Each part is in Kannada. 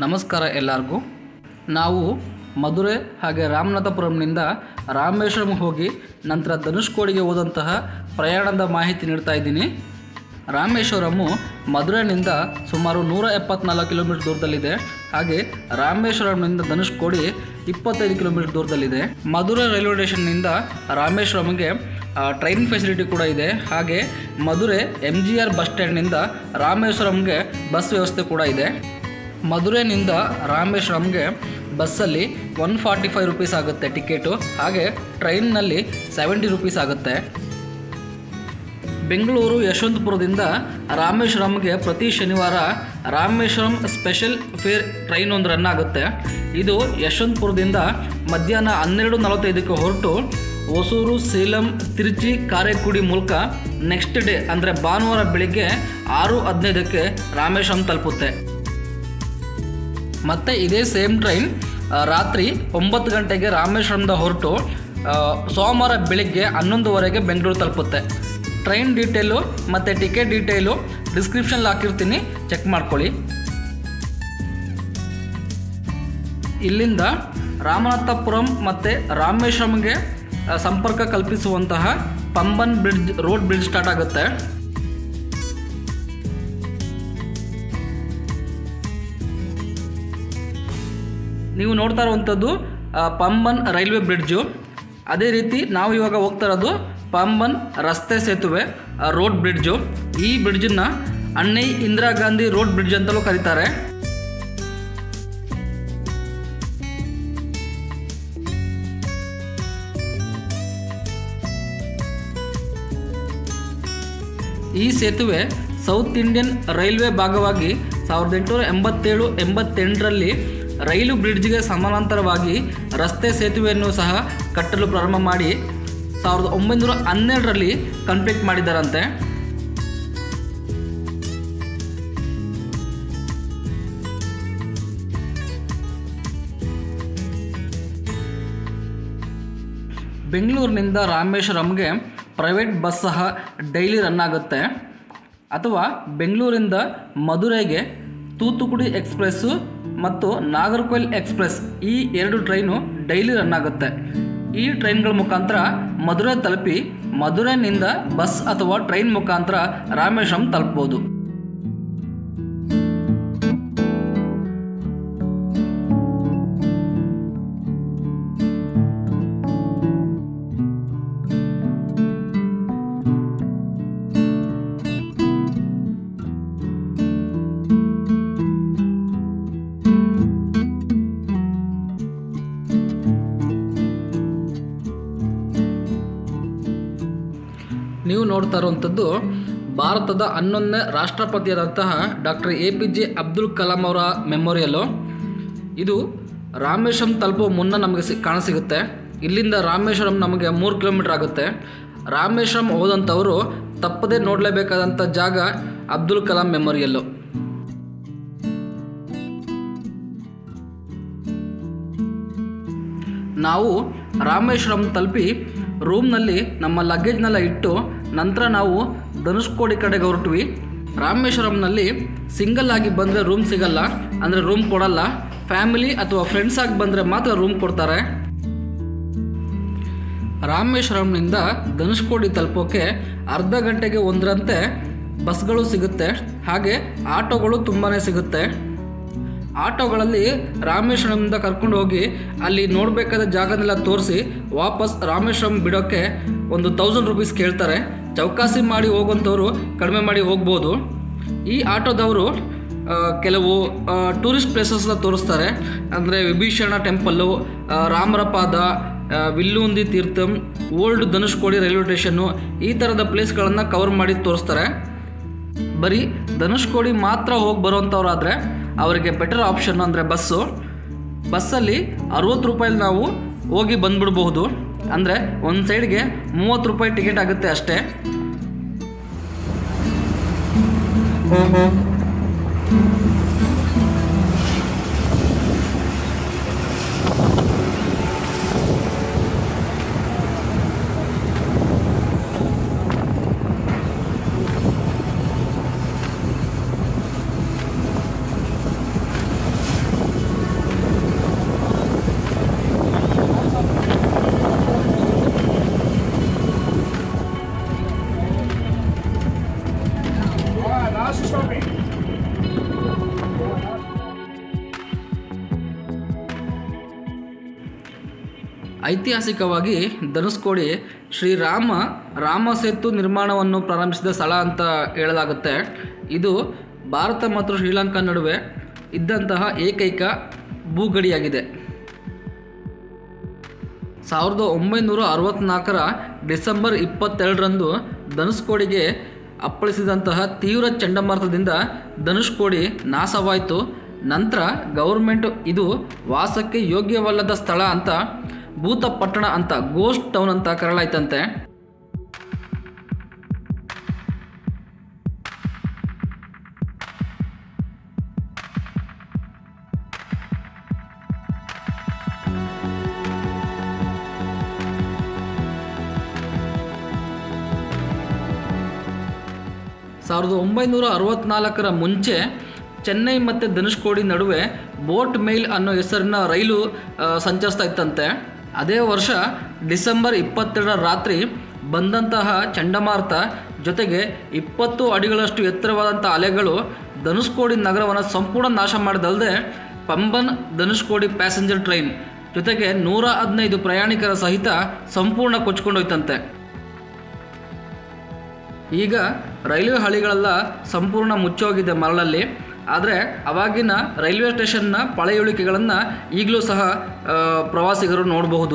ನಮಸ್ಕಾರ ಎಲ್ಲರಿಗೂ ನಾವು ಮಧುರೆ ಹಾಗೆ ರಾಮನಾಥಪುರಂನಿಂದ ರಾಮೇಶ್ವರಂ ಹೋಗಿ ನಂತರ ಧನುಷ್ಕೋಡಿಗೆ ಹೋದಂತಹ ಪ್ರಯಾಣದ ಮಾಹಿತಿ ನೀಡ್ತಾ ಇದ್ದೀನಿ ರಾಮೇಶ್ವರಮು ಮಧುರೆನಿಂದ ಸುಮಾರು ನೂರ ಎಪ್ಪತ್ನಾಲ್ಕು ಕಿಲೋಮೀಟರ್ ದೂರದಲ್ಲಿದೆ ಹಾಗೆ ರಾಮೇಶ್ವರಂನಿಂದ ಧನುಷ್ಕೋಡಿ ಇಪ್ಪತ್ತೈದು ಕಿಲೋಮೀಟರ್ ದೂರದಲ್ಲಿದೆ ಮಧುರೆ ರೈಲ್ವೆ ಸ್ಟೇಷನ್ನಿಂದ ರಾಮೇಶ್ವರಂಗೆ ಆ, ಟ್ರೈನ್ ಫೆಸಿಲಿಟಿ ಕೂಡ ಇದೆ ಹಾಗೆ Madurai M G R bus ಸ್ಟ್ಯಾಂಡ್ನಿಂದ ರಾಮೇಶ್ವರಂಗೆ ಬಸ್ ವ್ಯವಸ್ಥೆ ಕೂಡ ಇದೆ ಮಧುರೆನಿಂದ ರಾಮೇಶ್ವರಂಗೆ ಬಸ್ಸಲ್ಲಿ ಒನ್ ಫಾರ್ಟಿ ಫೈವ್ ರುಪೀಸ್ ಆಗುತ್ತೆ ಟಿಕೆಟು ಹಾಗೆ ಟ್ರೈನ್ನಲ್ಲಿ ಸೆವೆಂಟಿ ರುಪೀಸ್ ಆಗುತ್ತೆ ಬೆಂಗಳೂರು ಯಶವಂತಪುರದಿಂದ ರಾಮೇಶ್ವರಂಗೆ ಪ್ರತಿ ಶನಿವಾರ ರಾಮೇಶ್ವರಂ ಸ್ಪೆಷಲ್ ಫೇರ್ ಟ್ರೈನ್ ಒಂದು ರನ್ ಆಗುತ್ತೆ ಇದು ಯಶವಂತಪುರದಿಂದ ಮಧ್ಯಾಹ್ನ ಹನ್ನೆರಡು ನಲವತ್ತೈದಕ್ಕೆ ಹೊರಟು ಹೊಸೂರು ಸೇಲಂ ತಿರುಚಿ ಕಾரைக்குಡಿ ಮೂಲಕ ನೆಕ್ಸ್ಟ್ ಡೇ ಅಂದರೆ ಭಾನುವಾರ ಬೆಳಿಗ್ಗೆ ಆರು ಹದಿನೈದಕ್ಕೆ ರಾಮೇಶ್ವರಂ ತಲುಪುತ್ತೆ ಮತ್ತು ಇದೇ ಸೇಮ್ ಟ್ರೈನ್ ಆ, ರಾತ್ರಿ ಒಂಬತ್ತು ಗಂಟೆಗೆ ರಾಮೇಶ್ವರಂದ ಹೊರಟು ಆ, ಸೋಮವಾರ ಬೆಳಿಗ್ಗೆ ಹನ್ನೊಂದುವರೆಗೆ ಬೆಂಗಳೂರು ತಲುಪುತ್ತೆ ಟ್ರೈನ್ ಡೀಟೇಲು ಮತ್ತು ಟಿಕೆಟ್ ಡೀಟೇಲು ಡಿಸ್ಕ್ರಿಪ್ಷನ್ಲಿ ಹಾಕಿರ್ತೀನಿ ಚೆಕ್ ಮಾಡ್ಕೊಳ್ಳಿ ಇಲ್ಲಿಂದ ರಾಮನಾಥಪುರಂ ಮತ್ತು ರಾಮೇಶ್ವರಂಗೆ ಆ, ಸಂಪರ್ಕ ಕಲ್ಪಿಸುವಂತಹ Pamban bridge road bridge start ಆಗುತ್ತೆ ನೀವು ನೋಡ್ತಾ ಇರುವಂಥದ್ದು ಆ, ಪಂಬನ್ ರೈಲ್ವೆ ಬ್ರಿಡ್ಜು ಅದೇ ರೀತಿ ನಾವು ಇವಾಗ ಹೋಗ್ತಾ ಇರೋದು ಪಂಬನ್ ರಸ್ತೆ ಸೇತುವೆ ಆ, ರೋಡ್ ಬ್ರಿಡ್ಜು ಈ ಬ್ರಿಡ್ಜನ್ನ ಅಣ್ಣೈ ಇಂದಿರಾ ಗಾಂಧಿ ರೋಡ್ ಬ್ರಿಡ್ಜ್ ಅಂತಲೂ ಕರೀತಾರೆ ಈ ಸೇತುವೆ ಸೌತ್ ಇಂಡಿಯನ್ ರೈಲ್ವೆ ಭಾಗವಾಗಿ ಸಾವಿರದ ಎಂಟುನೂರ ಎಂಬತ್ತೇಳು ಎಂಬತ್ತೆಂಟರಲ್ಲಿ ರೈಲು ಬ್ರಿಡ್ಜ್ಗೆ ಸಮಾನಾಂತರವಾಗಿ ರಸ್ತೆ ಸೇತುವೆಯನ್ನು ಸಹ ಕಟ್ಟಲು ಪ್ರಾರಂಭ ಮಾಡಿ ಸಾವಿರದ ಒಂಬೈನೂರ ಹನ್ನೆರಡರಲ್ಲಿ ಕಂಪ್ಲೀಟ್ ಮಾಡಿದ್ದಾರಂತೆ ಬೆಂಗಳೂರಿನಿಂದ ರಾಮೇಶ್ವರಂಗೆ ಪ್ರೈವೇಟ್ ಬಸ್ ಸಹ ಡೈಲಿ ರನ್ ಆಗುತ್ತೆ ಅಥವಾ ಬೆಂಗಳೂರಿಂದ ಮಧುರೆಗೆ ತೂತುಕುಡಿ ಎಕ್ಸ್ಪ್ರೆಸ್ಸು ಮತ್ತು ನಾಗರ್ಕೋಯಿಲ್ ಎಕ್ಸ್ಪ್ರೆಸ್ ಈ ಎರಡು ಟ್ರೈನು ಡೈಲಿ ರನ್ ಆಗುತ್ತೆ ಈ ಟ್ರೈನ್ಗಳ ಮುಖಾಂತರ ಮಧುರೆ ತಲುಪಿ ಮಧುರೆನಿಂದ ಬಸ್ ಅಥವಾ ಟ್ರೈನ್ ಮುಖಾಂತರ ರಾಮೇಶ್ವರಂ ತಲುಪ್ಬೋದು ನೀವು ನೋಡ್ತಾ ಇರುವಂಥದ್ದು ಭಾರತದ ಹನ್ನೊಂದನೇ ರಾಷ್ಟ್ರಪತಿಯಾದಂತಹ doctor A P J Abdul Kalam ಅವರ ಮೆಮೋರಿಯಲ್ಲು ಇದು ರಾಮೇಶ್ವರಂ ತಲುಪುವ ಮುನ್ನ ನಮಗೆ ಸಿ ಕಾಣಸಿಗುತ್ತೆ ಇಲ್ಲಿಂದ ರಾಮೇಶ್ವರಂ ನಮಗೆ ಮೂರು ಕಿಲೋಮೀಟ್ರ್ ಆಗುತ್ತೆ ರಾಮೇಶ್ವರಂ ಹೋದಂಥವರು ತಪ್ಪದೇ ನೋಡಲೇಬೇಕಾದಂಥ ಜಾಗ ಅಬ್ದುಲ್ ಕಲಾಂ ಮೆಮೋರಿಯಲ್ಲು ನಾವು ರಾಮೇಶ್ವರಂ ತಲುಪಿ ರೂಮ್ನಲ್ಲಿ ನಮ್ಮ ಲಗೇಜ್ನೆಲ್ಲ ಇಟ್ಟು ನಂತರ ನಾವು ಧನುಷ್ಕೋಡಿ ಕಡೆಗೆ ಹೊರಟ್ವಿ ರಾಮೇಶ್ವರಂನಲ್ಲಿ ಸಿಂಗಲ್ ಆಗಿ ಬಂದರೆ ರೂಮ್ ಸಿಗಲ್ಲ ಅಂದರೆ ರೂಮ್ ಕೊಡಲ್ಲ ಫ್ಯಾಮಿಲಿ ಅಥವಾ ಫ್ರೆಂಡ್ಸ್ ಆಗಿ ಬಂದರೆ ಮಾತ್ರ ರೂಮ್ ಕೊಡ್ತಾರೆ ರಾಮೇಶ್ವರಂನಿಂದ ಧನುಷ್ಕೋಡಿ ತಲುಪೋಕೆ ಅರ್ಧ ಗಂಟೆಗೆ ಒಂದರಂತೆ ಬಸ್ಗಳು ಸಿಗುತ್ತೆ ಹಾಗೆ ಆಟೋಗಳು ತುಂಬಾ ಸಿಗುತ್ತೆ ಆಟೋಗಳಲ್ಲಿ ರಾಮೇಶ್ವರಂನಿಂದ ಕರ್ಕೊಂಡು ಹೋಗಿ ಅಲ್ಲಿ ನೋಡಬೇಕಾದ ಜಾಗನೆಲ್ಲ ತೋರಿಸಿ ವಾಪಸ್ ರಾಮೇಶ್ವರಂ ಬಿಡೋಕ್ಕೆ ಒಂದು ತೌಸಂಡ್ ರುಪೀಸ್ ಕೇಳ್ತಾರೆ ಚೌಕಾಸಿ ಮಾಡಿ ಹೋಗುವಂಥವ್ರು ಕಡಿಮೆ ಮಾಡಿ ಹೋಗ್ಬೋದು ಈ ಆಟೋದವರು ಆ, ಕೆಲವು ಟೂರಿಸ್ಟ್ ಪ್ಲೇಸಸ್ನ ತೋರಿಸ್ತಾರೆ ಅಂದರೆ ವಿಭೀಷಣ ಟೆಂಪಲ್ಲು ಆ, ರಾಮರಪಾದ ಆ, Villoondi Theertham old Dhanushkodi railway station ಈ ಥರದ ಪ್ಲೇಸ್ಗಳನ್ನು ಕವರ್ ಮಾಡಿ ತೋರಿಸ್ತಾರೆ ಬರೀ ಧನುಷ್ಕೋಡಿ ಮಾತ್ರ ಹೋಗಿ ಬರುವಂಥವ್ರಾದರೆ ಅವರಿಗೆ ಬೆಟರ್ ಆಪ್ಷನ್ ಅಂದರೆ ಬಸ್ಸು ಬಸ್ಸಲ್ಲಿ ಅರುವತ್ತು ರೂಪಾಯಲ್ಲಿ ನಾವು ಹೋಗಿ ಬಂದ್ಬಿಡ್ಬಹುದು ಅಂದರೆ ಒಂದು ಸೈಡ್ಗೆ ಮೂವತ್ತು ರೂಪಾಯಿ ಟಿಕೆಟ್ ಆಗುತ್ತೆ ಅಷ್ಟೇ ಐತಿಹಾಸಿಕವಾಗಿ ಧನುಷ್ಕೋಡಿ ಶ್ರೀರಾಮ ರಾಮ ಸೇತು ನಿರ್ಮಾಣವನ್ನು ಪ್ರಾರಂಭಿಸಿದ ಸ್ಥಳ ಅಂತ ಹೇಳಲಾಗುತ್ತೆ ಇದು ಭಾರತ ಮತ್ತು ಶ್ರೀಲಂಕಾ ನಡುವೆ ಇದ್ದಂತಹ ಏಕೈಕ ಭೂಗಡಿಯಾಗಿದೆ ಸಾವಿರದ ಒಂಬೈನೂರ ಅರವತ್ತ್ನಾಲ್ಕರ ಡಿಸೆಂಬರ್ ಇಪ್ಪತ್ತೆರಡರಂದು ಧನುಷ್ಕೋಡಿಗೆ ಅಪ್ಪಳಿಸಿದಂತಹ ತೀವ್ರ ಚಂಡಮಾರುತದಿಂದ ಧನುಷ್ಕೋಡಿ ನಾಶವಾಯಿತು ನಂತರ ಗೌರ್ಮೆಂಟ್ ಇದು ವಾಸಕ್ಕೆ ಯೋಗ್ಯವಲ್ಲದ ಸ್ಥಳ ಅಂತ ಭೂತ ಪಟ್ಟಣ ಅಂತ ಗೋಸ್ಟ್ ಟೌನ್ ಅಂತ ಕರೆಯಲಾಯ್ತಂತೆ ಸಾವಿರದ ಒಂಬೈನೂರ ಅರವತ್ನಾಲ್ಕರ ಮುಂಚೆ ಚೆನ್ನೈ ಮತ್ತು ಧನುಷ್ಕೋಡಿ ನಡುವೆ ಬೋಟ್ ಮೇಲ್ ಅನ್ನೋ ಹೆಸರಿನ ರೈಲು ಆ, ಸಂಚರಿಸ್ತಾ ಇತ್ತಂತೆ ಅದೇ ವರ್ಷ ಡಿಸೆಂಬರ್ ಇಪ್ಪತ್ತೆರಡರ ರಾತ್ರಿ ಬಂದಂತಹ ಚಂಡಮಾರುತ ಜೊತೆಗೆ ಇಪ್ಪತ್ತು ಅಡಿಗಳಷ್ಟು ಎತ್ತರವಾದಂಥ ಅಲೆಗಳು ಧನುಷ್ಕೋಡಿ ನಗರವನ್ನು ಸಂಪೂರ್ಣ ನಾಶ ಮಾಡಿದಲ್ಲದೆ ಪಂಬನ್ ಧನುಷ್ಕೋಡಿ ಪ್ಯಾಸೆಂಜರ್ ಟ್ರೈನ್ ಜೊತೆಗೆ ನೂರ ಹದಿನೈದು ಪ್ರಯಾಣಿಕರ ಸಹಿತ ಸಂಪೂರ್ಣ ಕೊಚ್ಕೊಂಡೋಯ್ತಂತೆ ಈಗ ರೈಲ್ವೆ ಹಳಿಗಳೆಲ್ಲ ಸಂಪೂರ್ಣ ಮುಚ್ಚೋಗಿದೆ ಮರಳಲ್ಲಿ ಆದರೆ ಅವಾಗಿನ ರೈಲ್ವೆ ಸ್ಟೇಷನ್ನ ಪಳೆಯುಳಿಕೆಗಳನ್ನು ಈಗಲೂ ಸಹ ಆ, ಪ್ರವಾಸಿಗರು ನೋಡಬಹುದು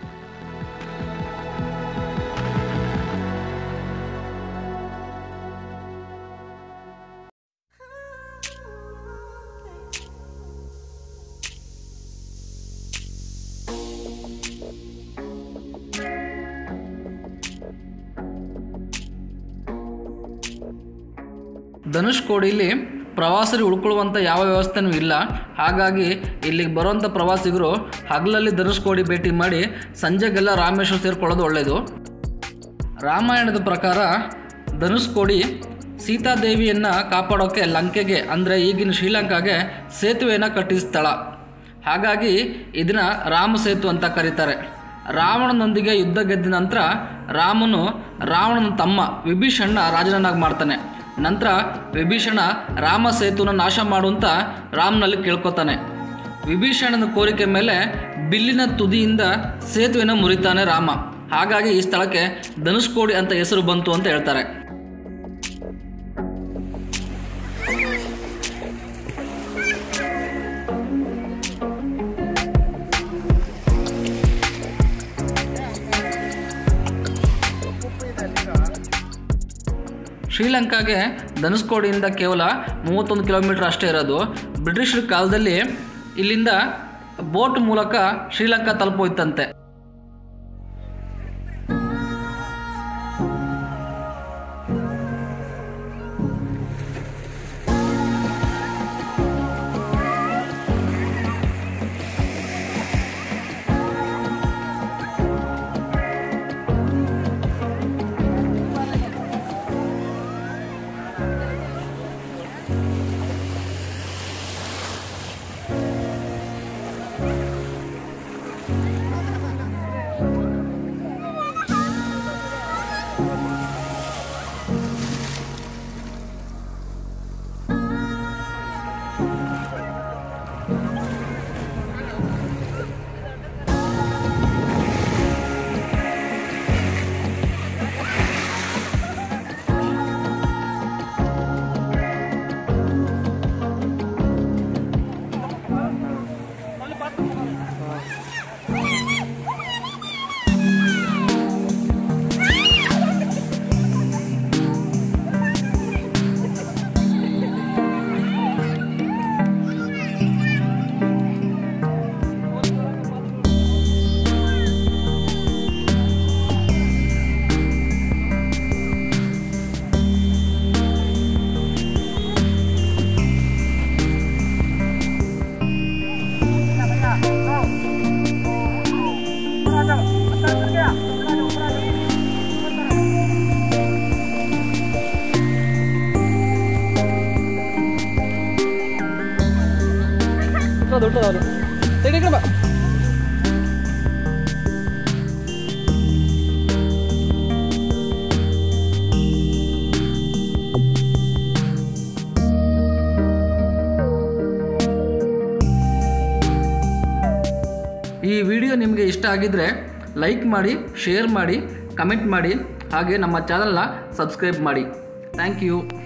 ಧನುಷ್ಕೋಡಿಲಿ ಪ್ರವಾಸರು ಉಳ್ಕೊಳ್ಳುವಂಥ ಯಾವ ವ್ಯವಸ್ಥೆನೂ ಇಲ್ಲ ಹಾಗಾಗಿ ಇಲ್ಲಿಗೆ ಬರುವಂಥ ಪ್ರವಾಸಿಗರು ಹಗಲಲ್ಲಿ ಧನುಷ್ಕೋಡಿ ಭೇಟಿ ಮಾಡಿ ಸಂಜೆಗೆಲ್ಲ ರಾಮೇಶ್ವರ ಸೇರಿಕೊಳ್ಳೋದು ಒಳ್ಳೆಯದು ರಾಮಾಯಣದ ಪ್ರಕಾರ ಧನುಷ್ಕೋಡಿ ಸೀತಾದೇವಿಯನ್ನು ಕಾಪಾಡೋಕ್ಕೆ ಲಂಕೆಗೆ ಅಂದರೆ ಈಗಿನ ಶ್ರೀಲಂಕಾಗೆ ಸೇತುವೆಯನ್ನು ಕಟ್ಟಿದ ಸ್ಥಳ ಹಾಗಾಗಿ ಇದನ್ನು ರಾಮ ಸೇತು ಅಂತ ಕರೀತಾರೆ ರಾವಣನೊಂದಿಗೆ ಯುದ್ಧ ಗೆದ್ದ ನಂತರ ರಾಮನು ರಾವಣನ ತಮ್ಮ ವಿಭೀಷಣ ರಾಜನನ್ನಾಗಿ ಮಾಡ್ತಾನೆ ನಂತರ ವಿಭೀಷಣ ರಾಮ ಸೇತುನ ನಾಶ ಮಾಡುವಂತ ರಾಮನಲ್ಲಿ ಕೇಳ್ಕೊತಾನೆ ವಿಭೀಷಣನ ಕೋರಿಕೆ ಮೇಲೆ ಬಿಲ್ಲಿನ ತುದಿಯಿಂದ ಸೇತುವೆನ ಮುರಿತಾನೆ ರಾಮ ಹಾಗಾಗಿ ಈ ಸ್ಥಳಕ್ಕೆ ಧನುಷ್ಕೋಡಿ ಅಂತ ಹೆಸರು ಬಂತು ಅಂತ ಹೇಳ್ತಾರೆ ಶ್ರೀಲಂಕಾಗೆ ಧನುಷ್ಕೋಡಿಯಿಂದ ಕೇವಲ ಮೂವತ್ತೊಂದು ಕಿಲೋಮೀಟರ್ ಅಷ್ಟೇ ಇರೋದು ಬ್ರಿಟಿಷರ ಕಾಲದಲ್ಲಿ ಇಲ್ಲಿಂದ ಬೋಟ್ ಮೂಲಕ ಶ್ರೀಲಂಕಾ ತಲುಪೋಯ್ತಂತೆ ಈ ವಿಡಿಯೋ ನಿಮಗೆ ಇಷ್ಟ ಆಗಿದ್ದರೆ ಲೈಕ್ ಮಾಡಿ ಶೇರ್ ಮಾಡಿ ಕಮೆಂಟ್ ಮಾಡಿ ಹಾಗೆ ನಮ್ಮ ಚಾನಲ್ನ ಸಬ್ಸ್ಕ್ರೈಬ್ ಮಾಡಿ ಥ್ಯಾಂಕ್ ಯು